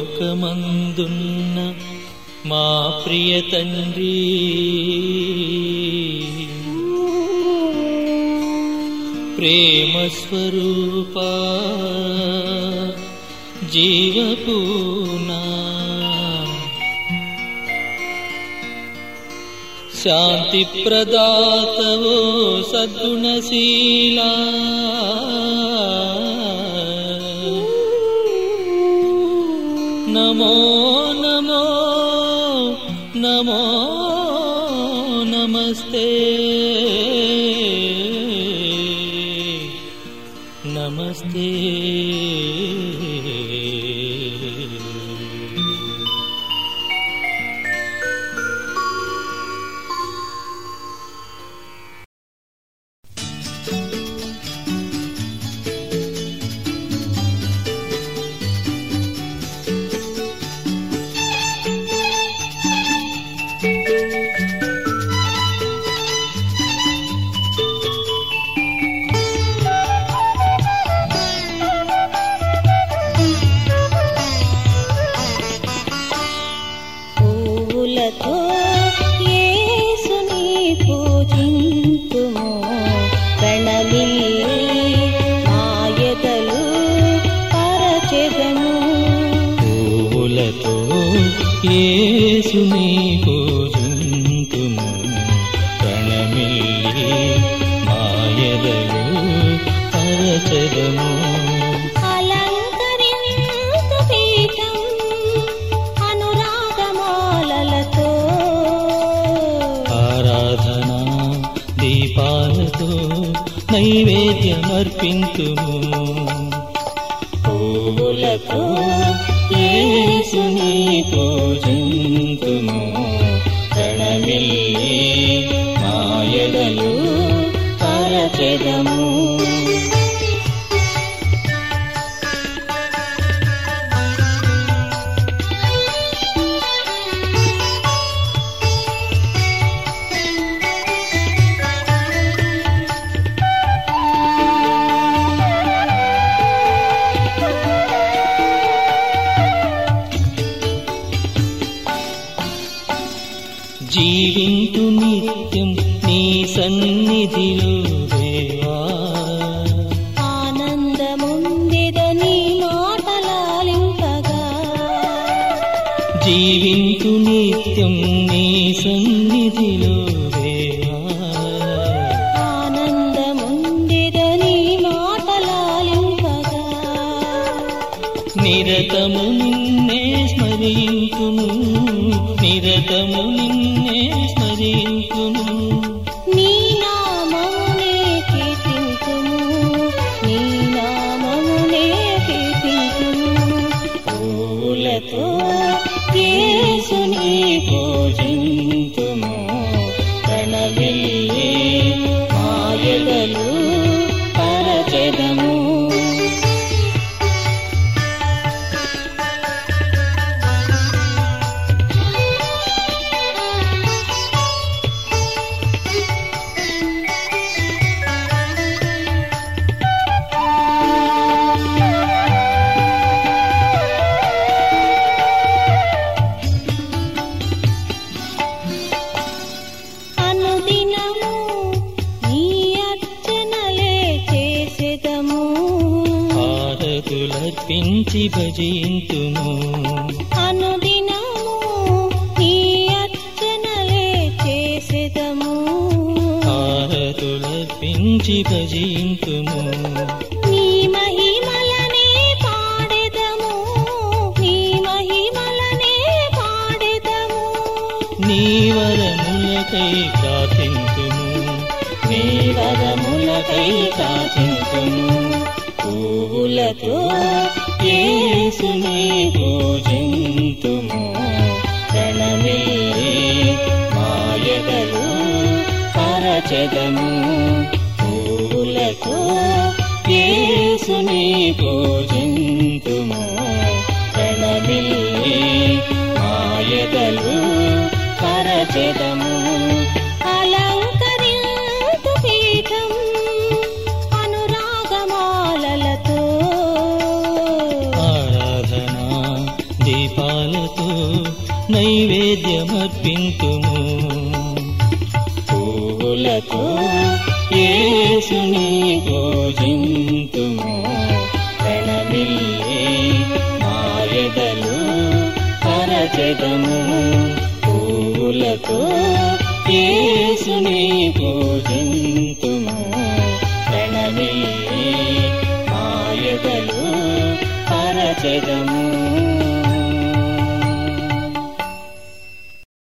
పరలోకమందున్న మా ప్రియ తండ్రి ప్రేమ స్వరూప జీవపూనా శాంతి ప్రదాతవో సద్గుణశీలా నమో నమో నమో నమస్తే నమస్తే పువ్వులతో యేసుని పూజింతుము ప్రణమిల్లి మాయదలు పరచెదము పువ్వులతో యేసుని పూజింతుము ప్రణమిల్లి మాయదలు పరచదము అలంకరింతు పీఠం అనురాగమాలలతో ఆరాధన దీపాలతో నైవేద్యమర్పింతుము పువ్వులతో యేసుని పూజింతుము ప్రణమిల్లి మాయదలు పరచెదము జీవింతు నిత్యం నీ సన్నిధిలో దేవా ఆనందముందిదని మాటలాలింపగా జీవింతు నిత్యం నీ సన్నిధిలో దేవా ఆనందముందిదని మాటలాలింపగా నిరతము నిన్నే స్మరింతుము నిరతము నిన్నే స్మరింతుము నీ నామమునే కీర్తింతుము నీ నామమునే కీర్తింతుము పూలతో యేసుని పూజింతుము ప్రణమిల్లి మాయదలు పరచెదము అనుదినము నీ అర్చనలే చేసెదము హారతులర్పించి భజింతుము అనుదినము నీ అర్చనలే చేసెదము హారతులర్పించి భజింతుము నీ మహిమలనే పాడెదము నీ మహిమలనే పాడెదము నీ వరములకై ప్రార్థింతుము నీ వరములకై ప్రార్థింతుము పువ్వులతో యేసుని పూజింతుము ప్రణమిల్లి మాయదలు పరచెదము పువ్వులతో యేసుని పూజింతుము ప్రణమిల్లి మాయదలు పరచెదము అలంకరింతు పీఠం అనురాగమాలలతో ఆరాధన నైవేద్యమర్పింతుము పూలతో యేసుని పూజింతుము ప్రణమిల్లే మాయదలు పరచెదము పూలతో యేసుని పూజింతుము ప్రణమిల్లే మాయదలు పరచెదము